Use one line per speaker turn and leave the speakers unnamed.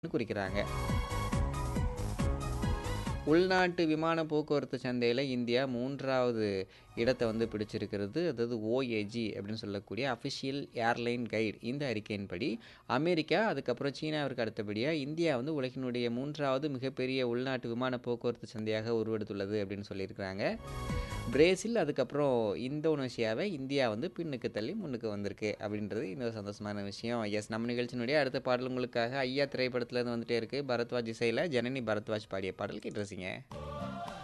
குறிக்கிறாங்க. உள்நாட்டு விமான போக்குவரத்து சந்தையில இந்தியா 3வது இடத்த வந்து பிடிச்சிருக்கிறது. அதாவது ஓஏஜி அப்படின்னு சொல்லக்கூடிய அஃபிஷியல் ஏர்லைன் கைட் இந்த அறிக்கையின்படி, அமெரிக்கா, அதுக்கப்புறம் சீனாவிற்கு அடுத்தபடியா இந்தியா வந்து உலகினுடைய 3வது மிகப்பெரிய உள்நாட்டு விமான போக்குவரத்து சந்தையாக உருவெடுத்துள்ளது அப்படின்னு சொல்லியிருக்கிறாங்க. பிரேசில், அதுக்கப்புறம் இந்தோனேஷியாவை இந்தியா வந்து பின்னுக்கு தள்ளி முன்னுக்கு வந்திருக்கு அப்படின்றது இன்னொரு சந்தோஷமான விஷயம். எஸ் நம்ம நிகழ்ச்சியினுடைய அடுத்த பாடல் உங்களுக்காக ஐயா திரைப்படத்திலேருந்து வந்துட்டே இருக்கு. பரத்வாஜ் இசையில ஜனனி பரத்வாஜ் பாடிய பாடல் கேட்டு ரசிங்க.